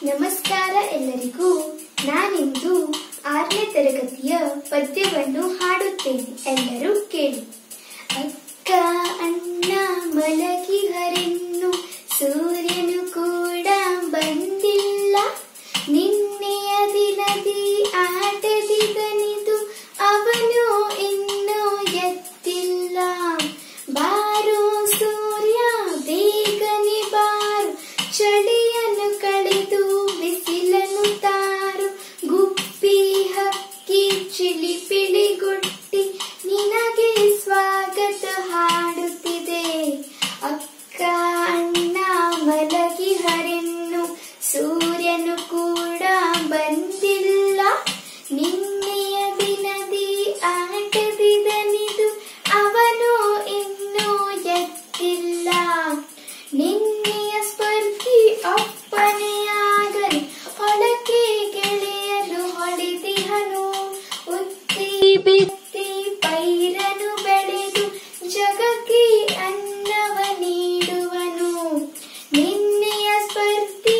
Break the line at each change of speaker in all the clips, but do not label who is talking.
ನಮಸ್ಕಾರ ಎಲ್ಲರಿಗೂ ನಾನಿಂದು ಆರನೇ ತರಗತಿಯ ಪದ್ಯವನ್ನು ಹಾಡುತ್ತೇನೆ ಎಲ್ಲರೂ ಕೇಳಿ ಅಕ್ಕ ಅಣ್ಣ ಮಲಗಿಹರೆನ್ನು ಸೂರ್ಯನು ಕೂಡ ಬಂದಿಲ್ಲ ನಿನ್ನೆಯ ದಿನದಿ ಆಟದಿ ದನಿದು ಅವನು ಇನ್ನೂ ಎತ್ತಿಲ್ಲ ಬಾರೋ ಸೂರ್ಯ ಬೇಗನೆ ಬಾರು ಚಳಿಯನ್ನು ಕಳೆದು ಬಿಸಿಲನ್ನು ತಾರು ಗುಬ್ಬಿ ಹಕ್ಕಿ ಚಿಲಿ ಪಿಳಿಗೊಟ್ಟಿ ನಿನಗೆ ಸ್ವಾಗತ ಹಾಡುತ್ತಿದೆ ಅಕ್ಕ ಅಣ್ಣ ಮಲಗಿಹರೆನ್ನು ಸೂರ್ಯನು ಕೂಡ ಬಂದಿಲ್ಲ ನಿನ್ನೆಯ ದಿನದಿ ಆಟದಿ ದನಿದು ಅವನು ಇನ್ನೂ ಎತ್ತಿಲ್ಲ ನಿನ್ನೆಯ ಸ್ಪರ್ಧಿ ಅಪ್ಪನೆಯಾಗಲಿ ಹೊಳಕೆ ಗೆಳೆಯಲು ಹೊಡೆದಿಹನು ಉತ್ತಿ ಬಿತ್ತಿ ಪೈರನು ಬೆಳೆದು ಜಗಕ್ಕೆ ಅನ್ನವ ನೀಡುವನು ನಿನ್ನೆಯ ಸ್ಪರ್ಧಿ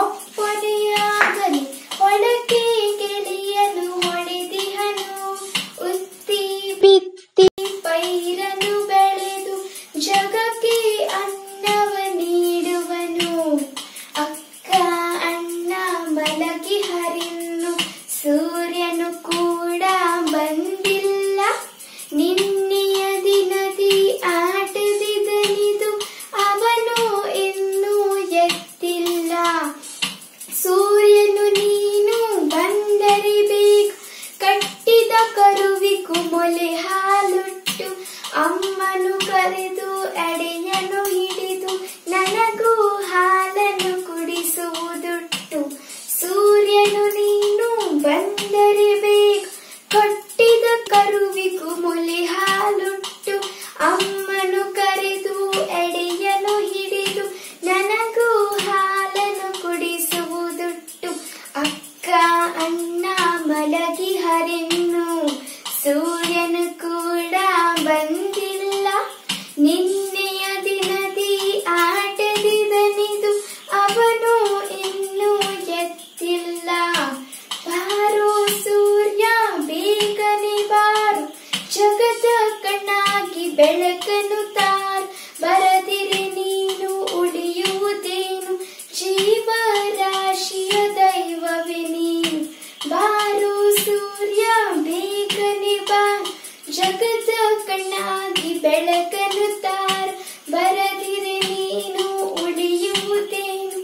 ಅಪ್ಪನೆಯಾಗಲಿ ಹೊಳಕೆ ಗೆಳೆಯಲು ಹೊಡೆದಿಹನು ಉತ್ತಿ ಬಿತ್ತಿ ಪೈರನು ಬೆಳೆದು ಜಗಕ್ಕೆ ಅನ್ನವ ನೀಡುವನು ಅಕ್ಕ ಅಣ್ಣ ಮಲಗಿ ಹರಿನ್ನು ಸೂರ್ಯನು ಕೂಡ ಬಂದಿಲ್ಲ ನಿನ್ನೆಯ ದಿನದಿ ಆಟದಿ ದನಿದು ಅವನು ಇನ್ನೂ ಎತ್ತಿಲ್ಲ ಸೂರ್ಯನು ನೀನು ಬಂದರೆ ಬೇಕು ಕಟ್ಟಿದ ಕರುವಿಗೂ ಮೊಲೆ ಹಾಲುಟ್ಟು ಅಮ್ಮನು ಕರೆದು ಎಡೆಯನು ಹಿಡಿದು ನನಗೂ ಹಾಲನ್ನು ಕುಡಿಸುವುದುಟ್ಟು ಸೂರ್ಯನು ನೀನು ಬಂದರೆ ಬೇಕು ಕಟ್ಟಿದ ಕರುವಿಗೂ ಮೊಲೆ ಹಾಲುಟ್ಟು ಅಮ್ಮನು ಕರೆದು ಎಡೆಯನು ಹಿಡಿದು ನನಗೂ ಹಾಲನ್ನು ಕುಡಿಸುವುದುಟ್ಟು ಅಕ್ಕ ಅಣ್ಣ ಮಲಗಿ ಹರಿನ್ನು ಸೂರ್ಯನು ಕೂಡ ಬಂದಿಲ್ಲ ನಿನ್ನೆಯ ದಿನದಿ ಆಟದಿ ದನಿದು ಅವನು ಇನ್ನೂ ಎತ್ತಿಲ್ಲ ಬಾರೋ ಸೂರ್ಯ ಬೇಗನೆ ಬಾರು ಜಗದ ಕಣ್ಣಾಗಿ ಬೆಳಕನ್ನು ತಾರು ಬರದಿರೆ ನೀನು ಉಳಿಯುವುದೇನು ಜೀವರಾಶಿಯ ದೈವವೇ ನೀನು ಬಾರೋ ಸೂರ್ಯ ಬೇಗನೆ ಬಾ ಜಗದ ಕಣ್ಣಾಗಿ ಬೆಳಕನ್ನು ತಾರು ಬರದಿರೆ ನೀನು ಉಳಿಯುವುದೇನು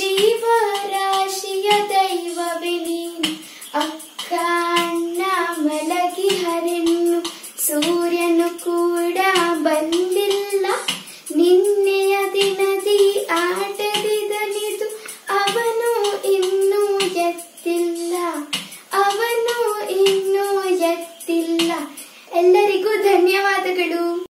ಜೀವರಾಶಿಯ ದೈವವೇ ನೀನು ಅಕ್ಕ ಅಣ್ಣ ಮಲಗಿ ಹರೆನ್ನು ಸೂರ್ಯನು ಕೂಡ ಬಂದಿಲ್ಲ ನಿನ್ನೆಯ ದಿನದಿ ಆಟದಿ ದನಿದು ಅವನು ಇನ್ನೂ ಎತ್ತಿಲ್ಲ ಅವನು ಇನ್ನೂ ಎತ್ತಿಲ್ಲ ಎಲ್ಲರಿಗೂ ಧನ್ಯವಾದಗಳು